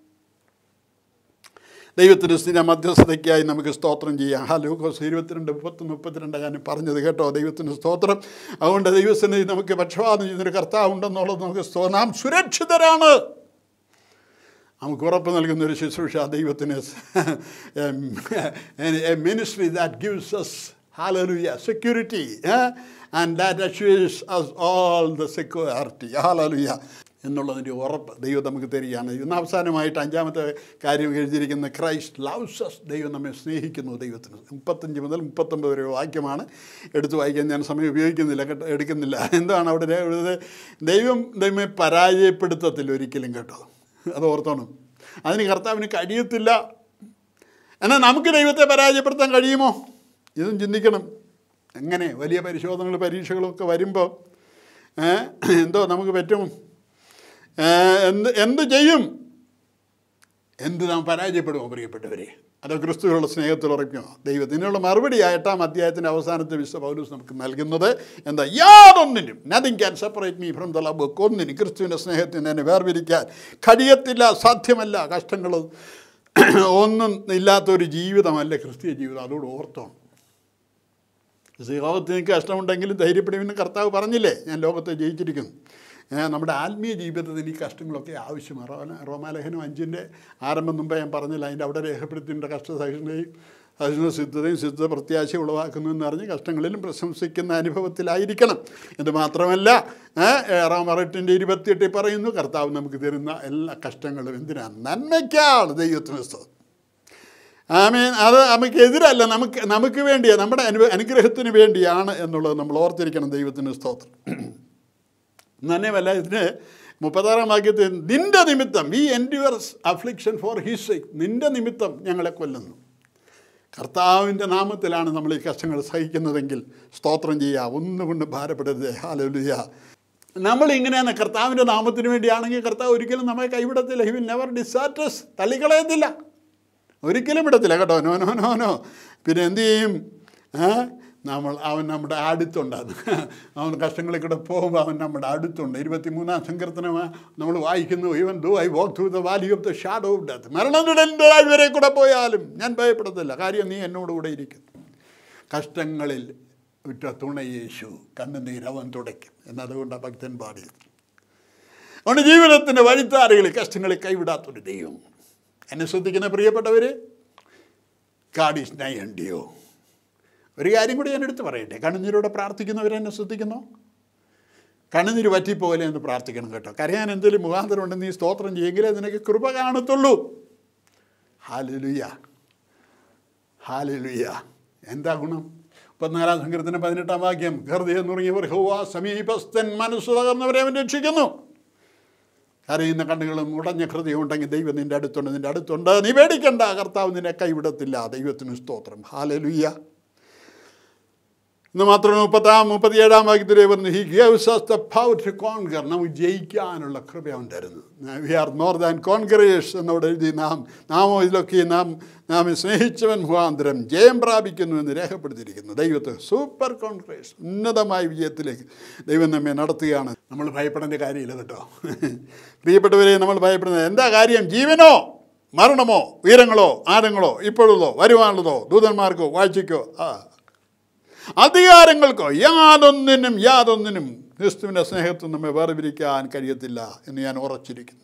ദൈവത്തിന് സ്ഥിര മധ്യസ്ഥതയ്ക്കായി നമുക്ക് സ്തോത്രം ചെയ്യാം ഹാ ലൂക്കോസ് ഇരുപത്തിരണ്ട് മുപ്പത്തൊന്ന് മുപ്പത്തിരണ്ട് ഞാൻ പറഞ്ഞത് കേട്ടോ ദൈവത്തിന് സ്തോത്രം അതുകൊണ്ട് ദൈവസ്ഥിതി നമുക്ക് പക്ഷപാതം ചെയ്യുന്നൊരു കർത്താവ് ഉണ്ടെന്നുള്ളത് നമുക്ക് സ്തോ നാം സുരക്ഷിതരാണ് നമുക്ക് ഉറപ്പ് നൽകുന്ന ഒരു ശുശ്രൂഷ ദൈവത്തിന് ministry that gives us hallelujah security and that അഷ്യൂസ് us all the security hallelujah എന്നുള്ളതിൻ്റെ ഉറപ്പ് ദൈവം നമുക്ക് തരികയാണ് ഇന്ന് അവസാനമായിട്ട് അഞ്ചാമത്തെ കാര്യം എഴുതിയിരിക്കുന്ന ക്രൈസ്റ്റ് ലവ്സ് അസ് ദൈവം നമ്മെ സ്നേഹിക്കുന്നു ദൈവത്തിന് മുപ്പത്തഞ്ച് മുതൽ മുപ്പത്തൊമ്പത് വരെ വാക്യമാണ് എടുത്ത് വായിക്കാൻ ഞാൻ സമയം ഉപയോഗിക്കുന്നില്ല കേട്ടോ എടുക്കുന്നില്ല എന്താണ് അവിടെ എഴുതുന്നത് ദൈവം ദൈവമെ പരാജയപ്പെടുത്തത്തില്ല ഒരിക്കലും കേട്ടോ അത് ഓർത്തോണം അതിന് കർത്താവിന് കഴിയത്തില്ല എന്നാൽ നമുക്ക് ദൈവത്തെ പരാജയപ്പെടുത്താൻ കഴിയുമോ ഇതും ചിന്തിക്കണം എങ്ങനെ വലിയ പരിശോധനകൾ പരീക്ഷകളും ഒക്കെ വരുമ്പോൾ ഏ, എന്തോ നമുക്ക് പറ്റും ഏ, എന്ത് എന്ത് ചെയ്യും എന്ത് നാം പരാജയപ്പെടുമോ പ്രിയപ്പെട്ടവരെ അതോ ക്രിസ്തുവിനുള്ള സ്നേഹത്തിൽ ഉറയ്ക്കുമോ ദൈവത്തിനുള്ള മറുപടി എട്ടാം അധ്യായത്തിൻ്റെ അവസാനത്തെ വിശ്വ പൗലൂസ് നമുക്ക് നൽകുന്നത് എന്താ യാതൊന്നിനും nothing can separate me from the love book ഒന്നിനും ക്രിസ്തുവിൻ്റെ സ്നേഹത്തിന് എന്നെ വേർപിരിക്കാൻ കഴിയത്തില്ല സാധ്യമല്ല കഷ്ടങ്ങൾ ഒന്നും ഇല്ലാത്തൊരു ജീവിതമല്ല ക്രിസ്തീയ ജീവിതം അതോട് ഓർത്തോണം ലോകത്ത് എനിക്ക് കഷ്ടമുണ്ടെങ്കിലും ധൈര്യപ്പെടുമെന്ന് കർത്താവ് പറഞ്ഞില്ലേ ഞാൻ ലോകത്തെ ജയിച്ചിരിക്കുന്നു ഏ, നമ്മുടെ ആത്മീയ ജീവിതത്തിൽ ഈ കഷ്ടങ്ങളൊക്കെ ആവശ്യമാണ് റോന റോമാലേഖനം അഞ്ചിൻ്റെ ആരംഭം മുമ്പേ ഞാൻ പറഞ്ഞില്ല അതിൻ്റെ അവിടെ രേഖപ്പെടുത്തിയിട്ടുണ്ട് കഷ്ടസഹിഷ്ണുതയും സഹിഷ്ണു സിദ്ധതയും സിദ്ധ പ്രത്യാശ ഉളവാക്കുന്നു എന്ന് പറഞ്ഞ് കഷ്ടങ്ങളിലും പ്രശംസിക്കുന്ന അനുഭവത്തിലായിരിക്കണം ഇത് മാത്രമല്ല റോമറെട്ടിൻ്റെ ഇരുപത്തിയെട്ടിൽ പറയുന്നു കർത്താവ് നമുക്ക് തരുന്ന എല്ലാ കഷ്ടങ്ങളും എന്തിനാണ് നന്മയ്ക്കാണ് ദൈവത്തിന് സ്തോത്രം ആമേൻ അത് നമുക്ക് എതിരല്ല നമുക്ക് നമുക്ക് വേണ്ടിയാണ് നമ്മുടെ അനു അനുഗ്രഹത്തിന് വേണ്ടിയാണ് എന്നുള്ളത് നമ്മൾ ഓർത്തിരിക്കണം ദൈവത്തിന് സ്തോത്രം തന്നെയല്ല ഇതിന് മുപ്പത്താറാം വാക്യത്തിൽ നിന്റെ നിമിത്തം we endures affliction for his sake നിന്റെ നിമിത്തം ഞങ്ങളെ കൊല്ലുന്നു കർത്താവിൻ്റെ നാമത്തിലാണ് നമ്മൾ ഈ കഷ്ടങ്ങൾ സഹിക്കുന്നതെങ്കിൽ സ്തോത്രം ചെയ്യുക ഒന്നുകൊണ്ട് ഭാരപ്പെടരുത് ഹാലലുയ നമ്മൾ ഇങ്ങനെയാണ് കർത്താവിൻ്റെ നാമത്തിന് വേണ്ടിയാണെങ്കിൽ കർത്താവ് ഒരിക്കലും നമ്മെ കൈവിടത്തില്ല ഹി വിൽ നെവർ ഡിസാറ്റസ് തള്ളിക്കളയത്തില്ല ഒരിക്കലും വിടത്തില്ല കേട്ടോ നോ നോ നോ നോ പിന്നെ എന്ത് ചെയ്യും ആ നമ്മൾ അവൻ നമ്മുടെ അടുത്തുണ്ടാകും അവൻ കഷ്ടങ്ങളിൽ കൂടെ പോകുമ്പോൾ അവൻ നമ്മുടെ അടുത്തുണ്ട് ഇരുപത്തി മൂന്നാം സങ്കീർത്തനമാണ് നമ്മൾ വായിക്കുന്നു even though I walk through the valley of the shadow of death മരണനിടലിൻ്റെ വരെ കൂടെ പോയാലും ഞാൻ ഭയപ്പെടത്തില്ല കാര്യം നീ എന്നോട് കൂടെ ഇരിക്കുന്നു കഷ്ടങ്ങളിൽ ഉറ്റ തുണ യേശു കണ്ണുനീരവൻ തുടയ്ക്കും എന്നതുകൊണ്ട് ആ ഭക്തൻ പാടിയത് അവൻ്റെ ജീവിതത്തിൻ്റെ വഴിത്താറുകളിൽ കഷ്ടങ്ങളിൽ കൈവിടാത്തൊരു ദൈവം എന്നെ ശ്രദ്ധിക്കുന്ന പ്രിയപ്പെട്ടവർ കാഡീസ് നയണ്ടിയോ ഒരു കാര്യം കൂടി ഞാൻ എടുത്ത് പറയട്ടെ കണ്ണുനീരോടെ പ്രാർത്ഥിക്കുന്നവരെന്നെ ശ്രദ്ധിക്കുന്നോ കണ്ണുനീര് പറ്റിപ്പോലെ എന്ന് പ്രാർത്ഥിക്കണം കേട്ടോ കരയാൻ എന്തെങ്കിലും മുഖാന്തരം ഉണ്ടെന്ന് നീ സ്തോത്രം ചെയ്യുമെങ്കിലേ നിനക്ക് കൃപ കാണത്തുള്ളൂ ഹാലലുയ്യ ഹാലലുയ്യ എന്താ ഗുണം മുപ്പത്തിനാലാം സങ്കീർത്തനം പതിനെട്ടാം വാക്യം ഹൃദയം നുറങ്ങിയവർ ഹോവ സമീപസ്ഥൻ മനസ്സ് തകർന്നവരെ അവൻ രക്ഷിക്കുന്നു കരയുന്ന കണ്ണുകളും ഉടഞ്ഞ ഹൃദയം ഉണ്ടെങ്കിൽ ദൈവം നിൻ്റെ അടുത്തുണ്ട് നിൻ്റെ അടുത്തുണ്ട് നീ പേടിക്കണ്ട കർത്താവ് നിന്നെ കൈവിടത്തില്ല ദൈവത്തിന് സ്തോത്രം ഹാലലുയ്യ ഇന്ന് മാത്രമേ മുപ്പത്താം മുപ്പത്തിയേഴാം വാക്യത്തിലേ പറഞ്ഞു he gives us the power to conquer നമുക്ക് ജയിക്കാനുള്ള കൃപ അവൻ തരുന്നു we are more than conquerors എന്നോട് എഴുതി നാം നാമോ ഇതിലൊക്കെ നാം നാം സ്നേഹിച്ചവൻ മുഖാന്തരം ജയം പ്രാപിക്കുന്നു എന്ന് രേഖപ്പെടുത്തിയിരിക്കുന്നു ദൈവത്തെ സൂപ്പർ കോൺഗ്രേഴ്സ് ഉന്നതമായ വിജയത്തിലേക്ക് ദൈവം നമ്മെ നടത്തുകയാണ് നമ്മൾ ഭയപ്പെടേണ്ട കാര്യമില്ല കേട്ടോ പ്രിയപ്പെട്ടവരെ നമ്മൾ ഭയപ്പെടുന്നത് എന്താ കാര്യം ജീവനോ മരണമോ ഉയരങ്ങളോ ആരങ്ങളോ ഇപ്പോഴുള്ളതോ വരുവാനുള്ളതോ ദൂതന്മാർക്കോ വാഴ്ചയ്ക്കോ ആ അധികാരങ്ങൾക്കോ യാതൊന്നിനും യാതൊന്നിനും ക്രിസ്തുവിൻ്റെ സ്നേഹത്തിൽ നമ്മെ വേർപിരിക്കാൻ കഴിയത്തില്ല എന്ന് ഞാൻ ഉറച്ചിരിക്കുന്നു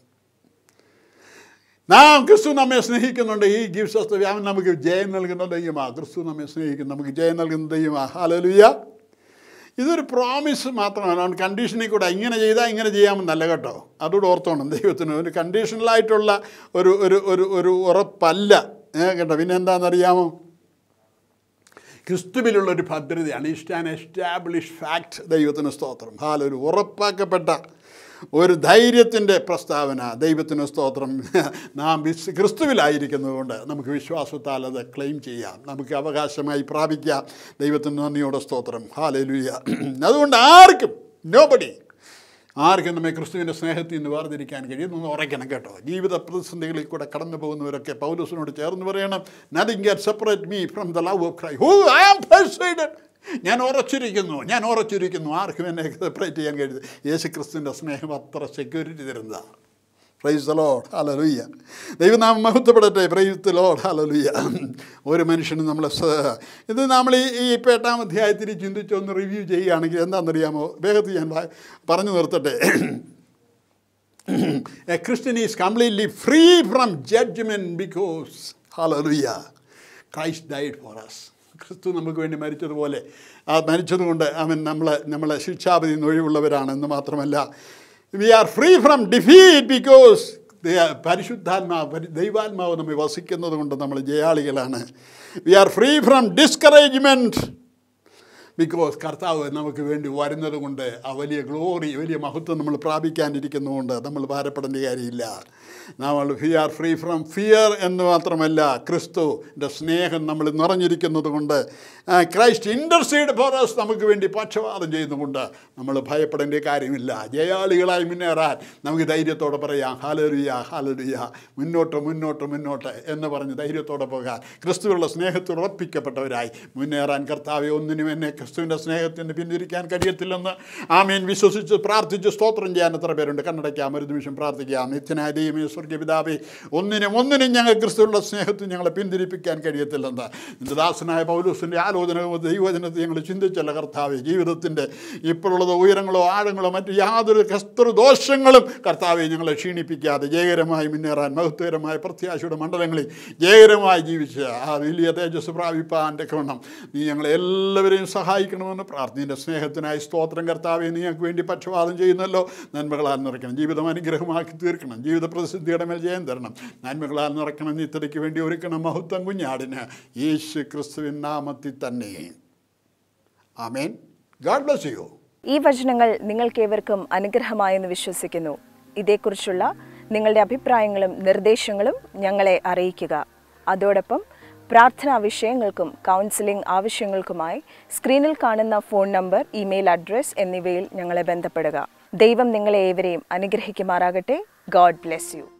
നാം ക്രിസ്തു നമ്മെ സ്നേഹിക്കുന്നുണ്ട് ഈ ഗിഫ്റ്റ് ഓഫ് അവൻ നമുക്ക് ജയം നൽകുന്ന ദൈവമാ ക്രിസ്തു നമ്മെ സ്നേഹിക്കുന്നു നമുക്ക് ജയം നൽകുന്ന ദൈവമാ ഹാലലുയ്യ ഇതൊരു പ്രോമിസ് മാത്രമാണ് അവൻ കണ്ടീഷനിൽ കൂടെ ഇങ്ങനെ ചെയ്താൽ ഇങ്ങനെ ചെയ്യാമെന്നല്ല കേട്ടോ അതുകൂടെ ഓർത്തോണം ദൈവത്തിന് ഒരു കണ്ടീഷണലായിട്ടുള്ള ഒരു ഒരു ഒരു ഒരു ഉറപ്പല്ല ഏ, കേട്ടോ പിന്നെ എന്താണെന്നറിയാമോ ക്രിസ്തുവിലുള്ള ഒരു ഭദ്രതയാണ് ഇസ്റ്റ് ആൻ എസ്റ്റാബ്ലിഷ് ഫാക്ട് ദൈവത്തിന് സ്തോത്രം ഹാലൊരു ഉറപ്പാക്കപ്പെട്ട ഒരു ധൈര്യത്തിൻ്റെ പ്രസ്താവന ദൈവത്തിന് സ്തോത്രം നാം വിസ് ക്രിസ്തുവിലായിരിക്കുന്നതുകൊണ്ട് നമുക്ക് വിശ്വാസത്താൽ അത് ക്ലെയിം ചെയ്യാം നമുക്ക് അവകാശമായി പ്രാപിക്കാം ദൈവത്തിന് നന്ദിയോടെ സ്തോത്രം ഹാലലുയ അതുകൊണ്ട് ആർക്കും നോബഡി ആർക്കും നമ്മെ ക്രിസ്തുവിൻ്റെ സ്നേഹത്തിൽ നിന്ന് വേർതിരിക്കാൻ കഴിയുമെന്ന് ഉറയ്ക്കണം കേട്ടോ ജീവിത പ്രതിസന്ധികളിൽ കൂടെ കടന്നു പോകുന്നവരൊക്കെ പൗലൂസിനോട് ചേർന്ന് പറയണം nothing get separate me from the love of ക്രൈ ഹൂ ഐ ആം പെർസൈഡഡ് ഞാൻ ഉറച്ചിരിക്കുന്നു ഞാൻ ഉറച്ചിരിക്കുന്നു ആർക്കും എന്നെ സെപ്പറേറ്റ് ചെയ്യാൻ കഴിയുന്നത് യേശു ക്രിസ്തുവിൻ്റെ സ്നേഹം അത്ര സെക്യൂരിറ്റി തരുന്നതാണ് പ്രൈസ് ദ ലോഡ് ഹലലുയ്യ ദൈവനാമം മഹത്വപ്പെടട്ടെ പ്രൈസ് ദ ലോഡ് ഹലലുയ്യ ഒരു മനുഷ്യനും നമ്മളെ സ- ഇത് നമ്മൾ ഈ ഈ ഇപ്പം എട്ടാം അധ്യായത്തിൽ ചിന്തിച്ചൊന്ന് റിവ്യൂ ചെയ്യുകയാണെങ്കിൽ എന്താണെന്നറിയാമോ വേഗത്തിൽ ഞാൻ വാ- പറഞ്ഞു നിർത്തട്ടെ a Christian is completely free from judgement because ഹലലുയ്യ ക്രൈസ്റ്റ് ഡൈഡ് ഫോർ അസ് ക്രിസ്തു നമുക്ക് വേണ്ടി മരിച്ചതുപോലെ ആ മരിച്ചതുകൊണ്ട് അവൻ നമ്മളെ നമ്മളെ ശിക്ഷാപതി ഒഴിവുള്ളവരാണെന്ന് മാത്രമല്ല we are free from defeat because പരിശുദ്ധാത്മാവ് പരി- ദൈവാത്മാവ് നമ്മെ വസിക്കുന്നത് കൊണ്ട് നമ്മൾ ജയാളികളാണ് we are free from discouragement because കർത്താവ് നമുക്ക് വേണ്ടി വരുന്നത് കൊണ്ട് ആ വലിയ ഗ്ലോറി വലിയ മഹത്വം നമ്മൾ പ്രാപിക്കാനിരിക്കുന്നതുകൊണ്ട് നമ്മൾ ഭാരപ്പെടേണ്ട കാര്യമില്ല നമ്മൾ we are free from fear എന്ന് മാത്രമല്ല ക്രിസ്തുവിൻ്റെ സ്നേഹം നമ്മൾ നിറഞ്ഞിരിക്കുന്നത് കൊണ്ട് ക്രൈസ്റ്റ് ഇൻ്റർസീഡ് ഫോറസ് നമുക്ക് വേണ്ടി പക്ഷപാതം ചെയ്യുന്നതുകൊണ്ട് നമ്മൾ ഭയപ്പെടേണ്ട കാര്യമില്ല ജയാളികളായി മുന്നേറാൻ നമുക്ക് ധൈര്യത്തോടെ പറയാം ഹാലരുയ ഹാലരുയ മുന്നോട്ട് മുന്നോട്ട് മുന്നോട്ട് എന്ന് പറഞ്ഞ് ധൈര്യത്തോടെ പോകാൻ ക്രിസ്തുവിലുള്ള സ്നേഹത്തിൽ ഉറപ്പിക്കപ്പെട്ടവരായി മുന്നേറാൻ കർത്താവെ ഒന്നിനും എന്നെ ക്രിസ്തുവിൻ്റെ സ്നേഹത്തിന് പിന്തിരിക്കാൻ കഴിയത്തില്ലെന്ന് ആമീൻ വിശ്വസിച്ച് പ്രാർത്ഥിച്ച് സ്തോത്രം ചെയ്യാൻ എത്ര പേരുണ്ട് കണ്ണടയ്ക്കാം ഒരു നിമിഷം പ്രാർത്ഥിക്കാം നിത്യനായ ദൈവമേ സ്വർഗ്ഗ പിതാവേ ഒന്നിനും ഒന്നിനും ഞങ്ങൾ ക്രിസ്തുവിലുള്ള സ്നേഹത്തിൽ ഞങ്ങളെ പിന്തിരിപ്പിക്കാൻ കഴിയത്തില്ലെന്ന് നിന്റെ ദാസനായ പൗലൂസിൻ്റെ ആലോചനകളും ദൈവജനത്തെ ഞങ്ങൾ ചിന്തിച്ചല്ല കർത്താവെ ജീവിതത്തിൻ്റെ ഇപ്പോഴുള്ളതോ ഉയരങ്ങളോ ആഴങ്ങളോ മറ്റ് യാതൊരു കസ്തൃ ദോഷങ്ങളും കർത്താവെ ഞങ്ങളെ ക്ഷീണിപ്പിക്കാതെ ജയകരമായി മുന്നേറാൻ മഹത്വകരമായ പ്രത്യാശയുടെ മണ്ഡലങ്ങളിൽ ജയകരമായി ജീവിച്ച് ആ വലിയ തേജസ് പ്രാപിപ്പാൻ്റെ ക്രമണം നീ ഞങ്ങളെ എല്ലാവരെയും സഹായിക്കണമെന്ന് പ്രാർത്ഥനയുടെ സ്നേഹത്തിനായി സ്തോത്രം കർത്താവെ നീ ഞങ്ങൾക്ക് വേണ്ടി പക്ഷപാതം ചെയ്യുന്നല്ലോ നന്മകളാൽ നിറയ്ക്കണം ജീവിതം അനുഗ്രഹമാക്കി തീർക്കണം ജീവിത പ്രതിസന്ധിയുടെ മേൽ ജയം തരണം നന്മകളാൽ നിറയ്ക്കണം നിത്യതയ്ക്ക് വേണ്ടി ഒരുക്കണം മഹത്വം കുഞ്ഞാടിന് യേശു ക്രിസ്തുവിൻ നാമത്തിൽ തന്നെ ആമേൻ ഗാഡ് ബ്ലസ് യു ഈ വചനങ്ങൾ നിങ്ങൾക്കേവർക്കും അനുഗ്രഹമായെന്ന് വിശ്വസിക്കുന്നു ഇതേക്കുറിച്ചുള്ള നിങ്ങളുടെ അഭിപ്രായങ്ങളും നിർദ്ദേശങ്ങളും ഞങ്ങളെ അറിയിക്കുക അതോടൊപ്പം പ്രാർത്ഥനാ വിഷയങ്ങൾക്കും കൗൺസിലിംഗ് ആവശ്യങ്ങൾക്കുമായി സ്ക്രീനിൽ കാണുന്ന ഫോൺ നമ്പർ ഇമെയിൽ അഡ്രസ് എന്നിവയിൽ ഞങ്ങളെ ബന്ധപ്പെടുക ദൈവം നിങ്ങളെ ഏവരെയും അനുഗ്രഹിക്കുമാറാകട്ടെ ഗോഡ് ബ്ലെസ് യു